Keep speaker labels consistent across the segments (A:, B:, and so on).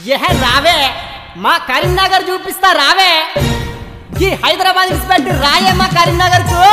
A: ఏ రావే మా కరీంనగర్ చూపిస్తా రావే ఈ హైదరాబాద్ ఇన్స్పెక్ట్ రాయే మా కరీంనగర్ కు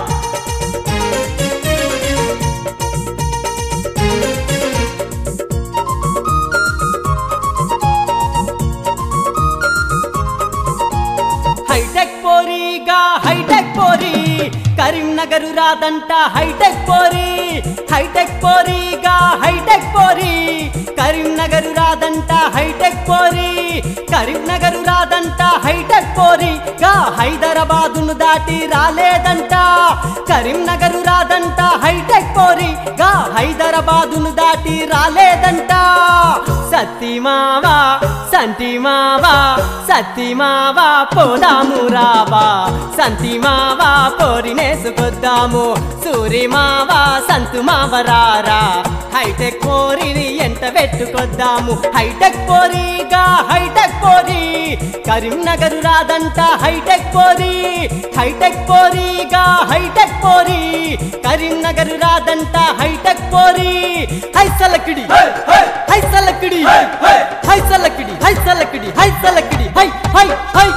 A: హైటెక్ పోరీగా హైటెక్ పోరి కరీంనగర్ రాదంట హైటెక్ పోరి హైటెక్ పోరీగా హైటెక్ పోరి కరీంనగర్ రాదంట హైటెక్ పోరి కరీంనగర్ రాదంట హైటెక్ పోరి గా హైదరాబాదును దాటి రాలేదంట కరీంనగర్ రాదంట హైటెక్ పోరి గా హైదరాబాదును దాటి రాలేదంట సత్తిమావా సంతిమావా సత్తిమావా పోదాము రావా సంతిమావా పోరినేసుకొద్దాము సూరిమావా సంతుమావ రారా హైటెక్ పోరిని ఎంట పెట్టుకొద్దాము హైటెక్ పోరిగా హైటెక్ పోరి కరీంనగర్ రాదంట హైటెక్ పోరి హైటెక్ పోరిగా హైటెక్ పోరి కరీంనగర్ రాదంట హైటెక్ పోరి హైసలకిడి హైసలకిడి హైసలకిడి హైసలకిడి హైసలకిడి hi hi hi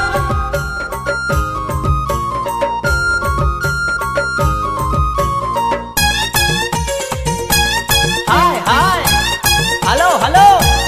A: hi hi hello hello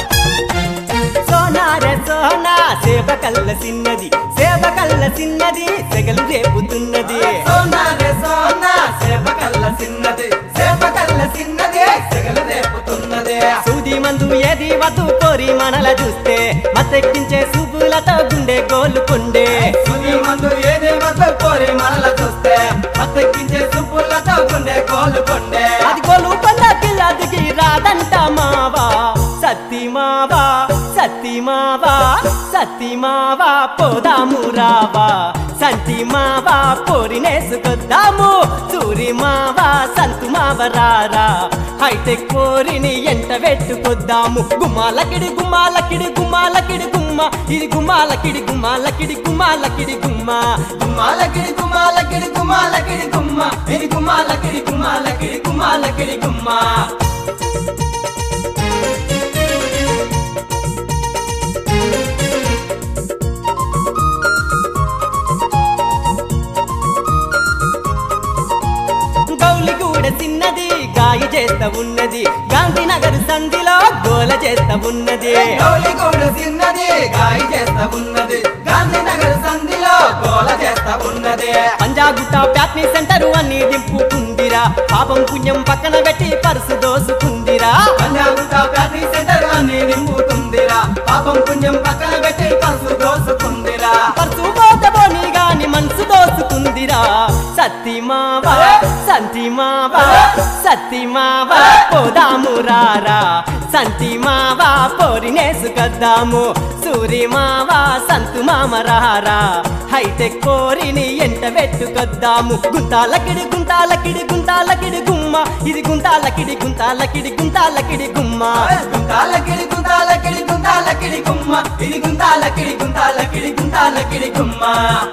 A: సోనా రే సోనా సేవ కల్ల సిన్నది సేవ కల్ల సిన్నది సెగలు రేపుతున్నది
B: సోనా రే సోనా సేప కల్ల సిన్నది సేప కల్ల సిన్నది సెగలు రేపుతున్నది
A: సూది మందు ఏది వద్దు కోరి మనల చూస్తే మత్తెక్కించే సుబులతో గుండె గోలుకుండే
B: సుని మందు ఏదే వద్ద కోరి మనల చూస్తే అత్తెక్కించే సుప్పులతో గుండె కోలుకొండే
A: అది గోలు కొండ పిల్ల దిగి రాదంట మావా సత్తి మావా సత్తి మావా సత్తి మావా పోదాము రావా సంతి మావా పోరినేసుకొద్దాము సూరి మావా సంతు మావ రారా హైటెక్ పోరిని ఎంట పెట్టుకొద్దాము గుమ్మాలకిడి గుమ్మాలకిడి గుమ్మాలకిడి గుమ్మ ఇది గుమ్మాలకిడి గుమ్మాలకిడి గుమ్మాలకిడి గుమ్మ
B: గుమ్మాలకిడి గుమ్మాలకిడి గుమ్మాలకిడి గుమ్మ ఇది గుమ్మాలకిడి గుమ్మాలకిడి గుమ్మాలకిడి గుమ్మ
A: గౌలిగూడ చిన్నది గాయి చేస్తా ఉన్నది గాంధీనగర్ సంధిలో గోల చేస్తా ఉన్నది
B: గౌలిగూడ చిన్నది గాయి చేస్తా ఉన్నది గాంధీనగర్ సంధిలో గోల చేస్తా ఉన్నది
A: పంజాగుట్ట ప్యాట్నీ సెంటర్ అన్ని దింపుకుందిరా పాపం పుణ్యం పక్కన పెట్టి పరుసు దోసుకుందిరా
B: పంజాగుట్ట ప్యాట్రీ సెంటర్ అన్ని నింపుతుందిరా పాపం పుణ్యం పక్కన పెట్టి పసుపు దోసుకుందిరా
A: పరుసు పోతబోని గాని మనసు దోసుకుందిరా సత్తి మావా సంతి మావా సత్తి మావా పోదాము రారా సంతి మావా పోరినేసుకద్దాము సూరి మావా సంతు మామ రారా హైటెక్ కోరిని ఎంట పెట్టుకొద్దాము గుంతాలకిడి గుంతాలకిడి గుంతాలకిడి గుమ్మ ఇది గుంతాలకిడి గుంతాలకిడి గుంతాలకిడి గుమ్మ
B: గుంతాలకిడి గుంతాలకిడి గుంతాలకిడి గుమ్మ ఇది గుంతాలకిడి గుంతాలకిడి గుంతాలకిడి గుమ్మ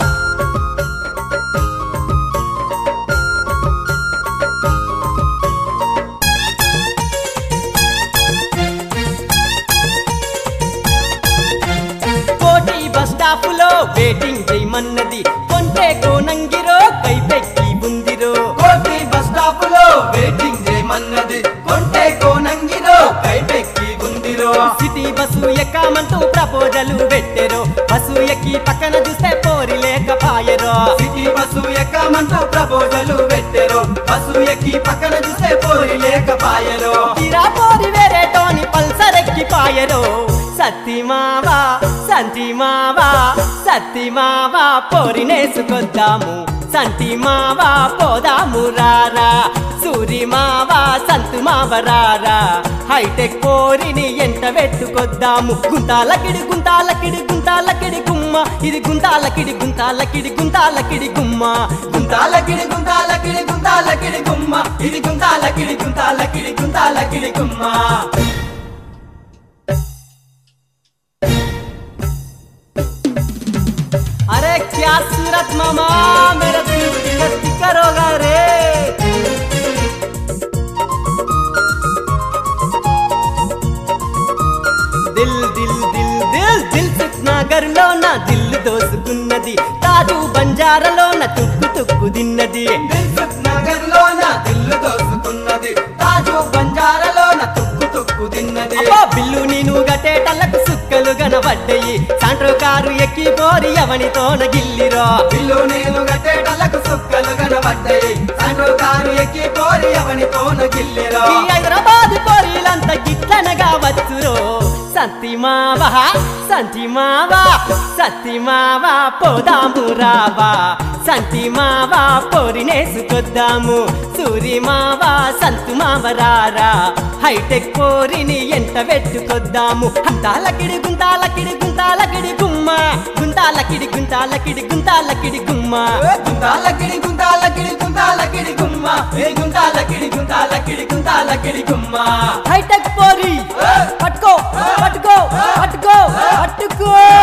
A: కోటి బస్ స్టాప్ లో వెయిటింగ్ చేయమన్నది కొంటే కోనంగిరో కైపెక్కి బుందిరో
B: కోటి బస్ స్టాప్ లో వెయిటింగ్ చేయమన్నది కొంటే కోనంగిరో కైపెక్కి ఉందిరో
A: సిటీ బస్సు ఎక్కామంటూ ప్రపోజలు పెట్టెరో బస్సు ఎక్కి పక్కన చూస్తే పోరి లేకపాయరో
B: సిటీ బస్సు ఎక్కమంటూ ప్రపోజలు పెట్టెరు బస్సు ఎక్కి పక్కన చూస్తే పోయి లేకపాయరు
A: తీరా పోరి వేరే టోని పల్సర్ ఎక్కి పాయరో సత్తి మావా సంతి మావా సత్తి మావా పోరినేసుకొద్దాము సంతి మావా పోదాము రారా సూరి మావా సంతు మావ రారా హైటెక్ పోరిని ఎంట పెట్టుకొద్దాము గుంతాలకిడి గుంతాలకిడి గుంతాలకిడి గుమ్మ ఇది గుంతాలకిడి గుంతాలకిడి గుంతాలకిడి గుమ్మ
B: గుంతాలకిడి గుంతాలకిడి గుంతాలకిడి గుమ్మ ఇది గుంతాలకిడి గుంతాలకిడి గుంతాలకిడి గుమ్మ
A: अरे क्या सूरत मामा मेरा दिल टिकर टिकर होगा रे दिल दिल दिल దోసుకున్నది తాజు బంజారలోన తుక్కు తుక్కు తిన్నది
B: దిల్సుఖ్ నగర్ లోన దిల్లు దోసుకున్నది తాజు బంజారాలోన తుక్కు తుక్కు తిన్నది
A: అబ్బా బిల్లు నేను గట్టేటల్లకు సుక్కలు గనబడ్డయి సాంట్రో కారు ఎక్కి పోరి ఎవనితోన గిల్లిరో
B: ఇల్లు నేను గట్టేటలకు సుక్కలు కనబడ్డాయి సండ్రు కారు ఎక్కి పోరి అవనితోన గిల్లిరో
A: ఈ హైదరాబాద్ పోరీలంతా గిట్లనగా వచ్చురో సంతి మావా సంతి మావా సత్తి మావా పోదాము రావా సంతి మావా పోరినేసుకొద్దాము సూరి మావా సంతు మావరారా హైటెక్ పోరిని ఎంట పెట్టుకొద్దాము అంతాలకిడి గుంతాలకిడి గుంతాలకిడి గుమ్మ గుంతాలకిడి గుంతాలకిడి గుంతాలకిడి గుమ్మ
B: గుంతాలకిడి గుంతాలకిడి గుంతాలకిడి గుమ్మ ఏ గుంతాలకిడి గుంతాలకిడి గుంతాలకిడి గుమ్మ
A: హైటెక్ పోరి పట్టుకో పట్టుకో పట్టుకో పట్టుకో